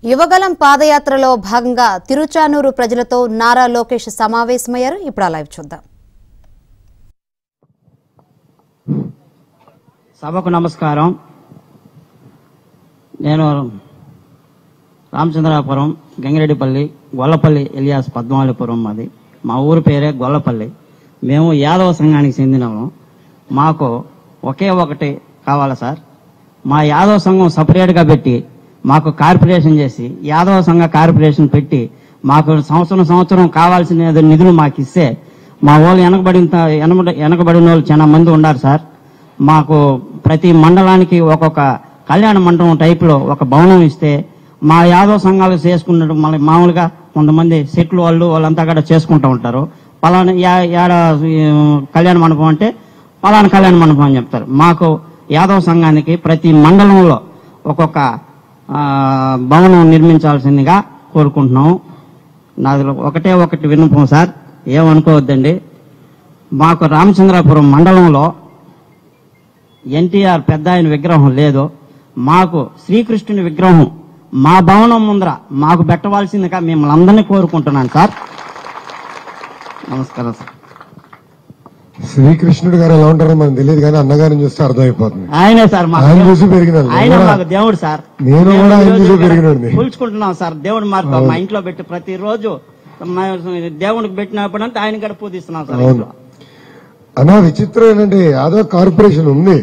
యువగలం పాదయాత్రలో భాగంగా తిరుచానూరు ప్రజలతో నారా లోకేష్ సమావేశమయ్యారు ఇప్పుడు ఆ లైవ్ చూద్దాం సభకు నమస్కారం నేను రామచంద్రాపురం గంగిరెడ్డిపల్లి గొల్లపల్లి ఎలియాస్ పద్మావళిపురం మాది మా ఊరి పేరే గొల్లపల్లి మేము యాదవ సంఘానికి చెందినము మాకు ఒకే ఒకటి కావాలి సార్ మా యాదవ సంఘం సపరేట్గా పెట్టి మాకు కార్పొరేషన్ చేసి యాదవ సంఘ కార్పొరేషన్ పెట్టి మాకు సంవత్సరం సంవత్సరం కావాల్సిన నిధులు మాకు ఇస్తే మా వాళ్ళు వెనకబడిన వెనకబడి- వెనకబడిన వాళ్ళు చాలా మంది ఉన్నారు సార్ మాకు ప్రతి మండలానికి ఒక్కొక్క కళ్యాణ మండపం టైపులో ఒక భవనం ఇస్తే మా యాదవ సంఘాలు చేసుకున్నట్టు మళ్ళీ మామూలుగా కొంతమంది సెట్లు వాళ్ళు వాళ్ళంతా కూడా చేసుకుంటూ ఉంటారు పలానా యా- యాడ ఈ, కళ్యాణ మండపం అంటే పలానా కళ్యాణ మండపం అని చెప్తారు మాకు యాదవ సంఘానికి ప్రతి మండలంలో ఒక్కొక్క ఆ, భవనం నిర్మించాల్సిందిగా కోరుకుంటున్నాము నాది ఒకటే ఒకటి విన్నపం సార్ ఏమనుకోవద్దండి మాకు రామచంద్రాపురం మండలంలో ఎన్టీఆర్ పెద్ద ఆయన విగ్రహం లేదు మాకు శ్రీకృష్ణుని విగ్రహం మా భవనం ముందర మాకు పెట్టవలసిందిగా మిమ్మల్ని అందరినీ కోరుకుంటున్నాను సార్ నమస్కారం సార్ శ్రీకృష్ణుడు గారు ఎలా ఉంటారో మనకు తెలియదు కానీ అన్నగారిని చూస్తే అర్థమైపోతుంది ఆయనే సార్ మాకు ఆయన చూసి పెరిగిన వాళ్ళు. ఆయన నేను కూడా- మాకు దేవుడు సార్ నేను మేము కూడా ఆయన ఈరోజు చూసి ఇక్కడ పెరిగినోడిని. కొలుచుకుంటున్నాం సార్ దేవుడి మార్పు మా ఇంట్లో పెట్టి ప్రతిరోజు మా దేవుడికి పెట్టినప్పుడు అంటే ఆయన కూడా పూజిస్తున్నాం సార్ అవును ఇంట్లో. అన్నా విచిత్రం ఏంటంటే యాదవ్ కార్పొరేషన్ ఉంది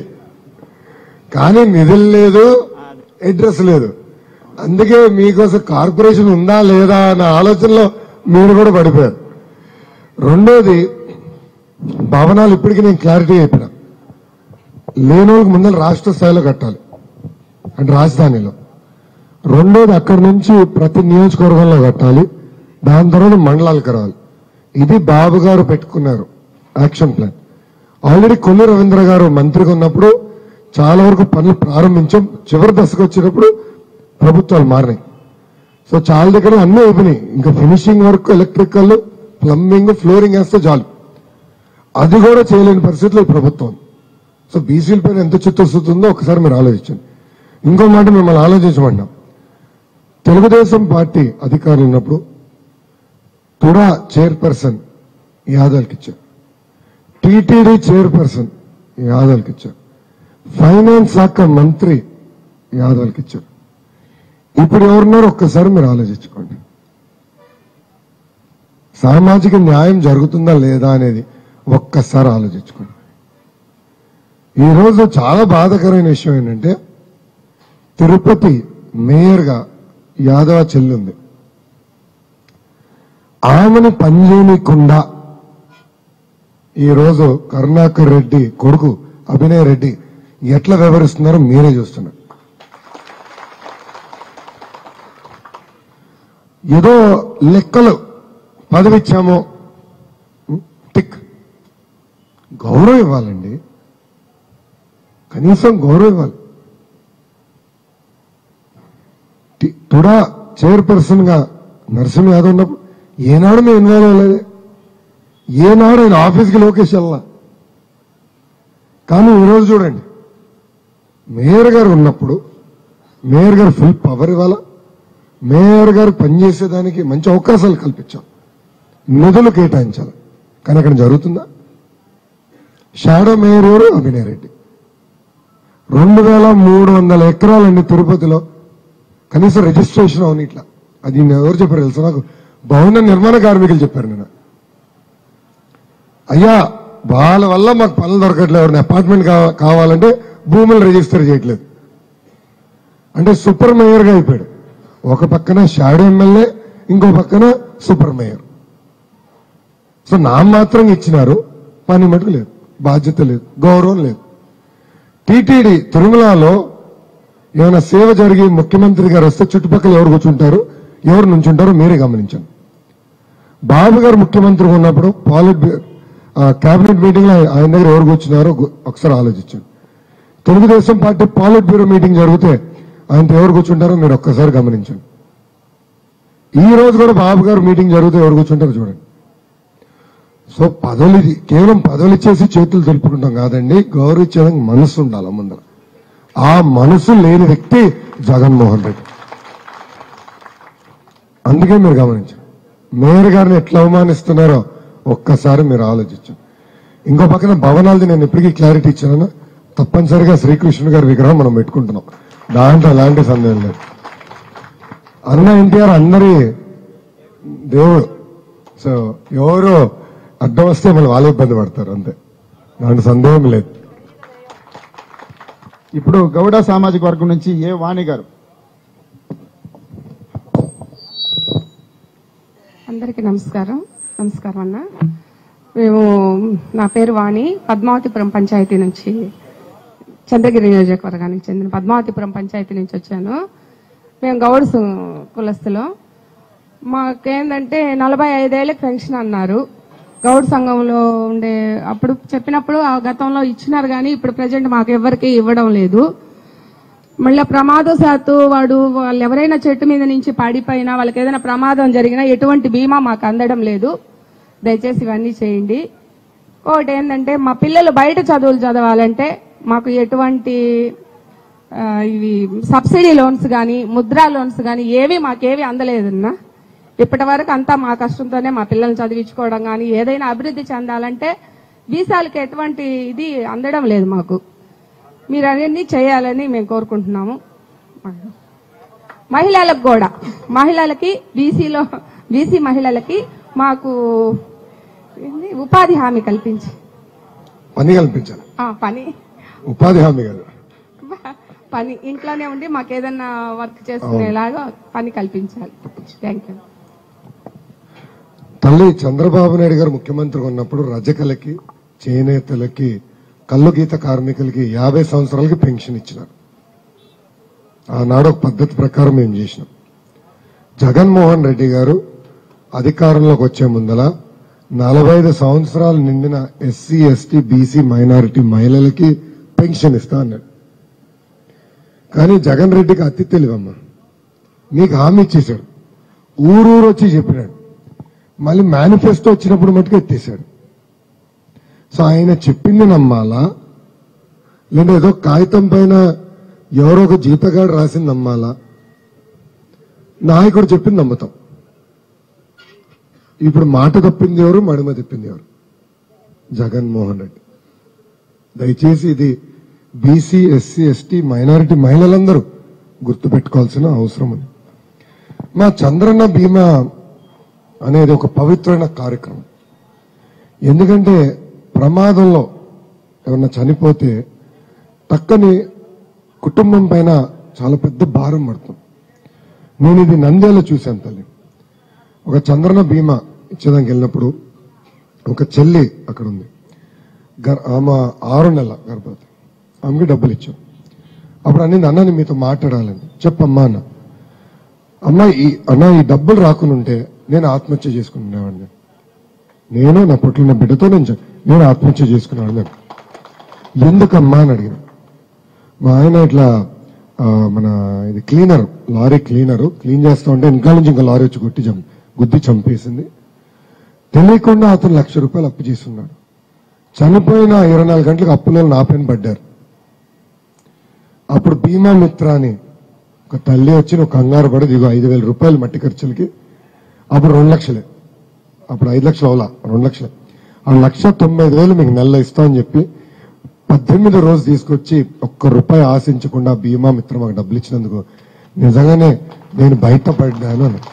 కానీ నిధులు లేదు అడ్రస్ లేదు అందుకే మీకోసం కార్పొరేషన్ ఉందా లేదా అన్న ఆలోచనలో మీరు కూడా పడిపోయారు రెండోది భవనాలు ఇప్పటికీ నేను క్లారిటీ చెప్పిన లేనోళ్ళకి ముందర రాష్ట్ర స్థాయిలో కట్టాలి అంటే రాజధానిలో రెండోది అక్కడి నుంచి ప్రతి నియోజకవర్గంలో కట్టాలి దాని తర్వాత మండలాలకు రావాలి ఇది బాబు గారు పెట్టుకున్నారు action plan already Kollu Ravindra garu మంత్రిగా ఉన్నప్పుడు చాలా వరకు పనులు ప్రారంభించాం చివరి దశకు వచ్చినప్పుడు ప్రభుత్వాలు మారినాయి సో చాలా దగ్గర అన్నీ అయిపోయినాయి ఇంకా finishing work electrical plumbing flooring వేస్తే చాలు అది కూడా చేయలేని పరిస్థితిలో ఈ ప్రభుత్వం ఉంది. సో బీసీల పైన ఎంత చిత్తశుద్ధి ఉందో ఒకసారి మీరు ఆలోచించండి ఇంకో మాట మిమ్మల్ని ఆలోచించమంటాం తెలుగుదేశం పార్టీ అధికారులు ఉన్నప్పుడు తుడా చైర్పర్సన్ యాదవ్కి ఇచ్చారు టీటీడీ చైర్పర్సన్ యాదవ్కి ఇచ్చారు ఫైనాన్స్ శాఖ మంత్రి యాదవ్కి ఇచ్చారు ఇప్పుడు ఎవరున్నారు ఒక్కసారి మీరు ఆలోచించుకోండి సామాజిక న్యాయం జరుగుతుందా లేదా అనేది ఒక్కసారి ఆలోచించుకోండి ఈరోజు చాలా బాధాకరమైన విషయం ఏంటంటే తిరుపతి మేయర్గా యాదవ చెల్లుంది ఆమెను పనిచేయకుండా ఈరోజు కరుణాకర్ రెడ్డి కొడుకు అభినయ్ రెడ్డి ఎట్లా వ్యవహరిస్తున్నారో మీరే చూస్తున్నారు ఏదో లెక్కలు పదవి ఇచ్చామో టిక్ గౌరవం ఇవ్వాలండి కనీసం గౌరవం ఇవ్వాలి టి- తుడా చైర్పర్సన్ గా నరసింహ యాదవ్ ఉన్నప్పుడు ఏనాడు మేము ఇన్వాల్వ్ అవ్వలేదు ఏనాడు ఆయన ఆఫీస్కి లోకేష్ వెళ్ళా కానీ ఈరోజు చూడండి మేయర్ గారు ఉన్నప్పుడు మేయర్ గారు ఫుల్ పవర్ ఇవ్వాలా మేయర్ గారు పనిచేసేదానికి మంచి అవకాశాలు కల్పించాం నిధులు కేటాయించాలి కానీ అక్కడ జరుగుతుందా షాడో మేయర్ ఎవరు అభినయ్ రెడ్డి రెండు వేల మూడు వందల ఎకరాలండి తిరుపతిలో కనీసం రిజిస్ట్రేషన్ అవని ఇట్లా అది నేను ఎవరు చెప్పారు తెలుసా నాకు భవన నిర్మాణ కార్మికులు చెప్పారు నేను అయ్యా వాళ్ళ వల్ల మాకు పనులు దొరకట్లేదు ఎవరిని అపార్ట్మెంట్ కావ- కావాలంటే భూములు రిజిస్టర్ చేయట్లేదు అంటే సూపర్ మేయర్ గా అయిపోయాడు ఒక పక్కన షాడో ఎమ్మెల్యే ఇంకో పక్కన సూపర్ మేయర్ సో నా మాత్రం ఇచ్చినారు పని మటుకు లేదు బాధ్యత లేదు గౌరవం లేదు టీటీడీ తిరుమలలో ఏమైనా సేవ జరిగి ముఖ్యమంత్రి గారు వస్తే చుట్టుపక్కల ఎవరు కూర్చుంటారు ఎవరు నుంచుంటారో మీరే గమనించండి బాబు గారు ముఖ్యమంత్రిగా ఉన్నప్పుడు పాలిట్ బ్యూ- ఆ, కేబినెట్ మీటింగ్ లో ఆయన దగ్గర ఎవరు కూర్చున్నారో గు- ఒకసారి ఆలోచించండి Telugu Desam party politburo meeting జరిగితే ఆయనతో ఎవరు కూర్చుంటారో మీరు ఒక్కసారి గమనించండి ఈ రోజు కూడా బాబు గారు మీటింగ్ జరిగితే ఎవరు కూర్చుంటారో చూడండి సో పదవులు ఇది కేవలం పదవులు ఇచ్చేసి చేతులు తెలుపుకుంటాం కాదండి గౌరవించడానికి మనసు ఉండాలి ముందర ఆ మనసు లేని వ్యక్తి జగన్మోహన్ రెడ్డి అందుకే మీరు గమనించారు మేయర్ గారిని ఎట్లా అవమానిస్తున్నారో ఒక్కసారి మీరు ఆలోచించు ఇంకో పక్కన భవనాలది నేను ఇప్పటికీ క్లారిటీ ఇచ్చాను తప్పనిసరిగా శ్రీకృష్ణుడు గారి విగ్రహం మనం పెట్టుకుంటున్నాం దాంట్లో ఎలాంటి సందేహం లేదు అన్న ఎన్టీఆర్ అందరి దేవుడు సో ఎవరు అడ్డం వస్తే మళ్ళీ వాళ్ళే ఇబ్బంది పడతారు అంతే దాంట్లో సందేహం లేదు ఇప్పుడు గౌడ సామాజిక వర్గం నుంచి ఏ వాణి గారు అందరికీ నమస్కారం నమస్కారం అన్న మేము నా పేరు వాణి పద్మావతిపురం పంచాయతీ నుంచి చంద్రగిరి నియోజకవర్గానికి చెందిన పద్మావతిపురం పంచాయతీ నుంచి వచ్చాను మేము గౌడ్ సు- కులస్తులు మాకేందంటే నలభై ఐదేళ్ళకి పెన్షన్ అన్నారు గౌడ్ సంఘంలో ఉండే అప్పుడు చెప్పినప్పుడు ఆ గతంలో ఇచ్చినారు కానీ ఇప్పుడు ప్రజెంట్ మాకు ఎవరికి ఇవ్వడం లేదు మళ్ళీ ప్రమాదశాత్తు వాడు వాళ్ళు ఎవరైనా చెట్టు మీద నుంచి పడిపోయినా వాళ్ళకి ఏదైనా ప్రమాదం జరిగినా ఎటువంటి బీమా మాకు అందడం లేదు దయచేసి ఇవన్నీ చేయండి ఒకటి ఏంటంటే మా పిల్లలు బయట చదువులు చదవాలంటే మాకు ఎటువంటి ఆ, ఇవి సబ్సిడీ లోన్స్ కానీ ముద్రా లోన్స్ కానీ ఏవి మాకేవి అందలేదన్నా ఇప్పటి వరకు అంతా మా కష్టంతోనే మా పిల్లల్ని చదివించుకోవడం కానీ ఏదైనా అభివృద్ధి చెందాలంటే వీసాలకి ఎటువంటి ఇది అందడం లేదు మాకు మీరు అవన్నీ చేయాలని మేము కోరుకుంటున్నాము మహిళలకు కూడా మహిళలకి బీసీలో బీసీ మహిళలకి మాకు ఏంది? ఉపాధి హామీ కల్పించి పని కల్పించాలి ఆ, పని ఉపాధి హామీ కాదు పని ఇంట్లోనే ఉండి మాకు ఏదన్నా వర్క్ చేసుకునేలాగా పని కల్పించాలి థ్యాంక్ యూ తల్లి చంద్రబాబు నాయుడు గారు ముఖ్యమంత్రిగా ఉన్నప్పుడు రజకలకి చేనేతలకి కల్లు గీత కార్మికులకి యాభై సంవత్సరాలకి పెన్షన్ ఇచ్చినారు ఆనాడు ఒక పద్ధతి ప్రకారం మేము చేసినాం జగన్మోహన్ రెడ్డి గారు అధికారంలోకి వచ్చే ముందల నలభై ఐదు సంవత్సరాలు నిండిన ఎస్సీ ఎస్టీ బీసీ మైనారిటీ మహిళలకి పెన్షన్ ఇస్తా అన్నాడు కానీ జగన్ రెడ్డికి అతి తెలివమ్మా మీకు హామీ ఇచ్చేశాడు ఊరూరు వచ్చి చెప్పినాడు మళ్ళీ మేనిఫెస్టో వచ్చినప్పుడు మటుకు ఎత్తేసాడు సో ఆయన చెప్పింది నమ్మాలా లేదా ఏదో కాగితం పైన ఎవరో ఒక జీతగాడు రాసింది నమ్మాలా నాయకుడు చెప్పింది నమ్ముతాం ఇప్పుడు మాట తప్పింది ఎవరు మడిమ తప్పింది ఎవరు జగన్మోహన్ రెడ్డి దయచేసి ఇది బీసీ ఎస్సీ ఎస్టీ మైనారిటీ మహిళలందరూ గుర్తుపెట్టుకోవాల్సిన అవసరం ఉంది మా చంద్రన్న బీమా అనేది ఒక పవిత్రమైన కార్యక్రమం ఎందుకంటే ప్రమాదంలో ఎవరన్నా చనిపోతే పక్కని కుటుంబం పైన చాలా పెద్ద భారం పడుతుంది నేను ఇది నంద్యాల చూశాను తల్లి ఒక చంద్రన బీమా ఇచ్చేదానికి వెళ్ళినప్పుడు ఒక చెల్లి అక్కడ ఉంది గర్- ఆమె ఆరు నెలల గర్భవతి ఆమెకి డబ్బులు ఇచ్చాం అప్పుడు అన్ని అన్నని మీతో మాట్లాడాలని చెప్పమ్మా అన్న అమ్మ ఈ అన్న ఈ డబ్బులు రాకునుంటే నేను ఆత్మహత్య చేసుకునేవాడిని నేను నా పుట్టిన బిడ్డతో నేను చె- నేను ఆత్మహత్య చేసుకునేవాడిని ఎందుకమ్మా అని అడిగిన మా ఆయన ఇట్లా ఆ, మన ఇది క్లీనర్ లారీ క్లీనర్ క్లీన్ చేస్తా ఉంటే ఇంకా నుంచి ఇంకా లారీ వచ్చి కొట్టి చం గుద్ది చంపేసింది తెలియకుండా అతను లక్ష రూపాయలు అప్పు చేస్తున్నాడు చనిపోయిన ఇరవై నాలుగు గంటలకు అప్పులో నా పైన పడ్డారు అప్పుడు బీమా మిత్ర అని ఒక తల్లి వచ్చి నువ్వు కంగారు పడి ఇదిగో ఐదు వేల రూపాయలు మట్టి ఖర్చులకి అప్పుడు రెండు లక్షలే అప్పుడు ఐదు లక్షలు అవలా రెండు లక్షలే ఆ లక్ష తొంభై ఐదు వేలు మీకు నెలలో ఇస్తామని చెప్పి పద్దెనిమిదో రోజు తీసుకొచ్చి ఒక్క రూపాయి ఆశించకుండా బీమా మిత్రం మాకు డబ్బులు ఇచ్చినందుకు నిజంగానే నేను బయటపడ్డాను అని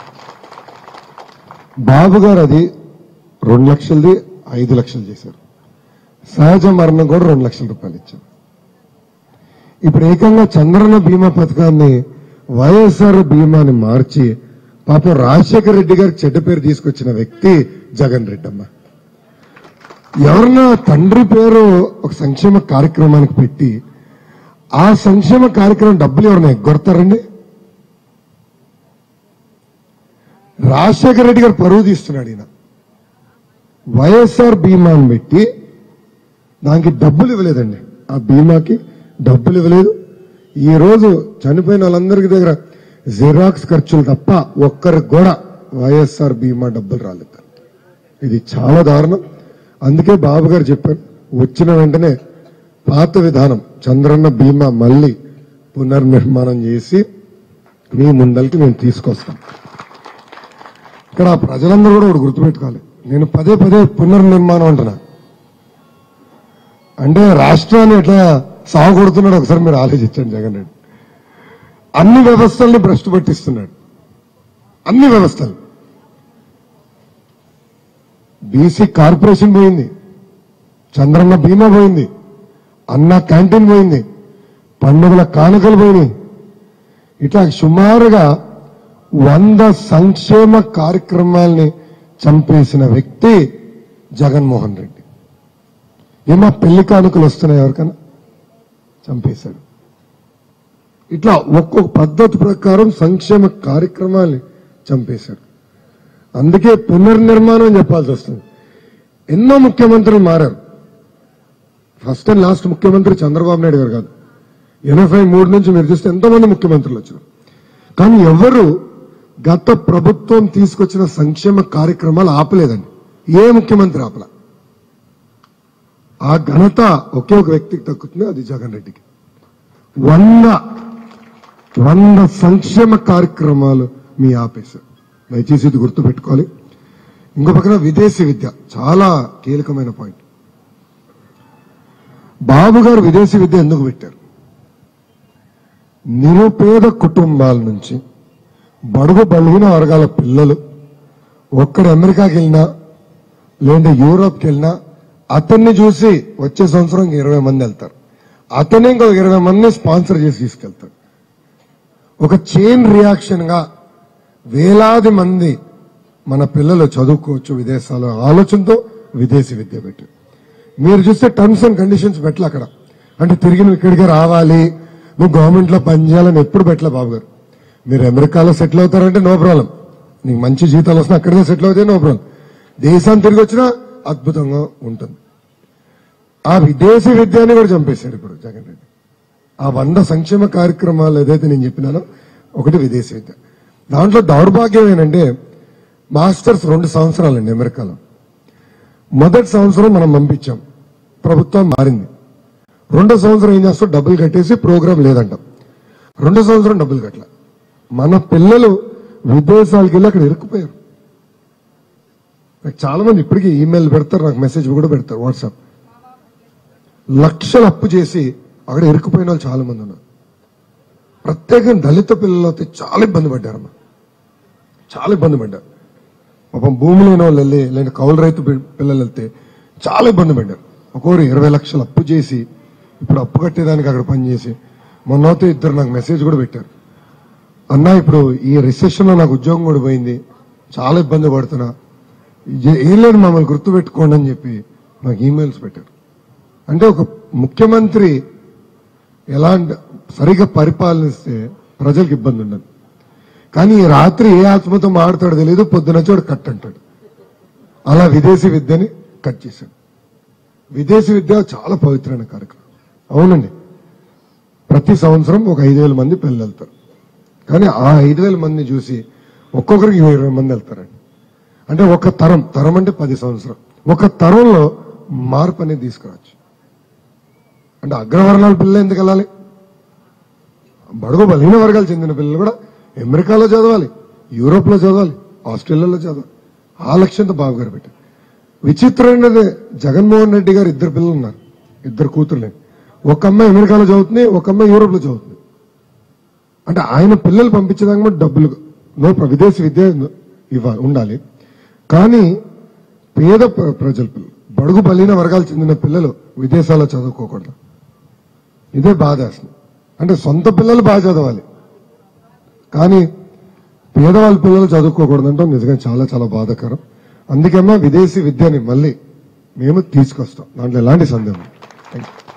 బాబు గారు అది రెండు లక్షలది ఐదు లక్షలు చేశారు సహజ మరణం కూడా రెండు లక్షల రూపాయలు ఇచ్చారు ఇప్పుడు ఏకంగా చంద్రన బీమా పథకాన్ని వైఎస్ఆర్ బీమాని మార్చి పాపం రాజశేఖర రెడ్డి గారికి చెడ్డ పేరు తీసుకొచ్చిన వ్యక్తి జగన్ రెడ్డి అమ్మ ఎవరన్నా తండ్రి పేరు ఒక సంక్షేమ కార్యక్రమానికి పెట్టి ఆ సంక్షేమ కార్యక్రమం డబ్బులు ఎవరైనా ఎగ్గొడతారండి రాజశేఖర రెడ్డి గారు పరువు తీస్తున్నాడు ఈయన వైఎస్ఆర్ బీమాని పెట్టి దానికి డబ్బులు ఇవ్వలేదండి ఆ బీమాకి డబ్బులు ఇవ్వలేదు ఈ రోజు చనిపోయిన వాళ్ళందరికీ దగ్గర జిరాక్స్ ఖర్చులు తప్ప ఒక్కరికి కూడా వైఎస్ఆర్ బీమా డబ్బులు రాలేదు ఇది చాలా దారుణం అందుకే బాబు గారు చెప్పారు వచ్చిన వెంటనే పాత విధానం చంద్రన్న బీమా మళ్ళీ పునర్నిర్మాణం చేసి మీ ముందరికి మేము తీసుకొస్తాం ఇక్కడ ప్రజలందరూ కూడా ఒకటి గుర్తుపెట్టుకోవాలి నేను పదే పదే పునర్నిర్మాణం అంటున్నా అంటే రాష్ట్రాన్ని ఎట్లా సాగొడుతున్నాడు ఒకసారి మీరు ఆలోచించండి జగన్ రెడ్డి అన్ని వ్యవస్థల్ని భ్రష్టు పట్టిస్తున్నాడు అన్ని వ్యవస్థలు బీసీ కార్పొరేషన్ పోయింది చంద్రన్న బీమా పోయింది అన్న క్యాంటీన్ పోయింది పండుగల కానుకలు పోయినాయి ఇట్లా సుమారుగా వంద సంక్షేమ కార్యక్రమాల్ని చంపేసిన వ్యక్తి జగన్మోహన్ రెడ్డి ఏమో పెళ్లి కానుకలు వస్తున్నాయి ఎవరికైనా చంపేశాడు ఇట్లా ఒక్కొక్క పద్ధతి ప్రకారం సంక్షేమ కార్యక్రమాల్ని చంపేశాడు అందుకే పునర్నిర్మాణం చెప్పాల్సి వస్తుంది ఎన్నో ముఖ్యమంత్రులు మారారు ఫస్ట్ అండ్ లాస్ట్ ముఖ్యమంత్రి చంద్రబాబు నాయుడు గారు కాదు ఎనభై మూడు నుంచి మీరు చూస్తే ఎంతో మంది ముఖ్యమంత్రులు వచ్చారు కానీ ఎవరు గత ప్రభుత్వం తీసుకొచ్చిన సంక్షేమ కార్యక్రమాలు ఆపలేదండి ఏ ముఖ్యమంత్రి ఆపల ఆ ఘనత ఒకే ఒక వ్యక్తికి దక్కుతుంది అది జగన్ రెడ్డికి వంద వంద సంక్షేమ కార్యక్రమాలు మీ ఆపేశారు దయచేసి ఇది గుర్తు పెట్టుకోవాలి ఇంకో పక్కన విదేశీ విద్య చాలా కీలకమైన పాయింట్ బాబు గారు విదేశీ విద్య ఎందుకు పెట్టారు నిరుపేద కుటుంబాల నుంచి బడుగు బలిగిన వర్గాల పిల్లలు ఒక్కడు అమెరికాకి వెళ్ళినా లేదంటే యూరోప్కి వెళ్ళినా అతన్ని చూసి వచ్చే సంవత్సరం ఇంక ఇరవై మంది వెళ్తారు అతనే ఇంకొక ఇరవై మందిని స్పాన్సర్ చేసి తీసుకెళ్తారు ఒక చైన్ రియాక్షన్ గా వేలాది మంది మన పిల్లలు చదువుకోవచ్చు విదేశాల్లో ఆలోచనతో విదేశీ విద్య పెట్టి మీరు చూస్తే టర్మ్స్ అండ్ కండిషన్స్ పెట్టలే అక్కడ అంటే తిరిగి నువ్వు ఇక్కడికి రావాలి నువ్వు గవర్నమెంట్ లో పనిచేయాలని ఎప్పుడు పెట్టలే బాబు గారు మీరు అమెరికాలో సెటిల్ అవుతారంటే నో ప్రాబ్లం నీకు మంచి జీతాలు వస్తున్నా అక్కడే సెటిల్ అవుతే నో ప్రాబ్లం దేశాన్ని తిరిగి వచ్చినా అద్భుతంగా ఉంటుంది ఆ విదేశీ విద్యని కూడా చంపేశారు ఇప్పుడు జగన్ రెడ్డి ఆ వంద సంక్షేమ కార్యక్రమాలు ఏదైతే నేను చెప్పినానో ఒకటి విదేశీ విద్య దాంట్లో దౌర్భాగ్యం ఏంటంటే మాస్టర్స్ రెండు సంవత్సరాలండి అమెరికాలో మొదటి సంవత్సరం మనం పంపించాం ప్రభుత్వం మారింది రెండో సంవత్సరం ఏం చేస్తాం డబ్బులు కట్టేసి ప్రోగ్రాం లేదంటాం రెండో సంవత్సరం డబ్బులు కట్టల మన పిల్లలు విదేశాలకు వెళ్ళి అక్కడ ఇరుక్కుపోయారు నాకు చాలా మంది ఇప్పటికీ ఈమెయిల్ పెడతారు నాకు మెసేజ్ కూడా పెడతారు వాట్సాప్ లక్షలు అప్పు చేసి అక్కడ ఇరుక్కుపోయిన వాళ్ళు చాలా మంది ఉన్నారు ప్రత్యేకంగా దళిత పిల్లలు అయితే చాలా ఇబ్బంది పడ్డారమ్మా చాలా ఇబ్బంది పడ్డారు పాపం భూమి లేని వాళ్ళు వెళ్ళి లేని కౌలు రైతు పి- పిల్లలు వెళ్తే చాలా ఇబ్బంది పడ్డారు ఒక్కొక్కరు ఇరవై లక్షలు అప్పు చేసి ఇప్పుడు అప్పు కట్టేదానికి అక్కడ పనిచేసి మొన్నతో ఇద్దరు నాకు మెసేజ్ కూడా పెట్టారు అన్నా ఇప్పుడు ఈ రిసెషన్ లో నాకు ఉద్యోగం కూడా పోయింది చాలా ఇబ్బంది పడుతున్నా ఏ- ఏం లేదు మమ్మల్ని గుర్తు పెట్టుకోండి అని చెప్పి నాకు ఈమెయిల్స్ పెట్టారు అంటే ఒక ముఖ్యమంత్రి ఎలాంటి సరిగా పరిపాలనిస్తే ప్రజలకు ఇబ్బంది ఉండదు కానీ ఈ రాత్రి ఏ ఆత్మతో మాడతాడో తెలియదు పొద్దున చోడు కట్ అంటాడు అలా విదేశీ విద్యని కట్ చేశాడు విదేశీ విద్య చాలా పవిత్రమైన కార్యక్రమం అవునండి ప్రతి సంవత్సరం ఒక ఐదు వేల మంది పిల్లలు వెళ్తారు కానీ ఆ ఐదు వేల మంది చూసి ఒక్కొక్కరికి ఇరవై మంది వెళ్తారండి అంటే ఒక తరం తరం అంటే పది సంవత్సరం ఒక తరంలో మార్పు అనేది తీసుకురావచ్చు అంటే అగ్రవర్ణాల పిల్లలు ఎందుకు వెళ్ళాలి బడుగు బలహీన వర్గాలు చెందిన పిల్లలు కూడా అమెరికాలో చదవాలి యూరోప్ లో చదవాలి ఆస్ట్రేలియాలో చదవాలి ఆ లక్ష్యంతో బాబు గారు పెట్టారు విచిత్రమైనది జగన్మోహన్ రెడ్డి గారు ఇద్దరు పిల్లలు ఉన్నారు ఇద్దరు కూతుర్లే ఒక అమ్మాయి అమెరికాలో చదువుతుంది ఒక అమ్మాయి యూరోప్ లో చదువుతుంది అంటే ఆయన పిల్లలు పంపించడానికి కూడా డబ్బులు నో ప్ర- విదేశీ విద్య ఇవ్వాలి ఉండాలి కానీ పేద ప్ర- ప్రజల పిల్లలు బడుగు బలిన వర్గాలు చెందిన పిల్లలు విదేశాల్లో చదువుకోకూడదు ఇదే బాధ అసలు అంటే సొంత పిల్లలు బాగా చదవాలి కానీ పేదవాళ్ళ పిల్లలు చదువుకోకూడదు అంటే నిజంగా చాలా చాలా బాధాకరం అందుకేమో విదేశీ విద్యని మళ్ళీ మేము తీసుకొస్తాం దాంట్లో ఎలాంటి సందేహం లేదు. Thank you.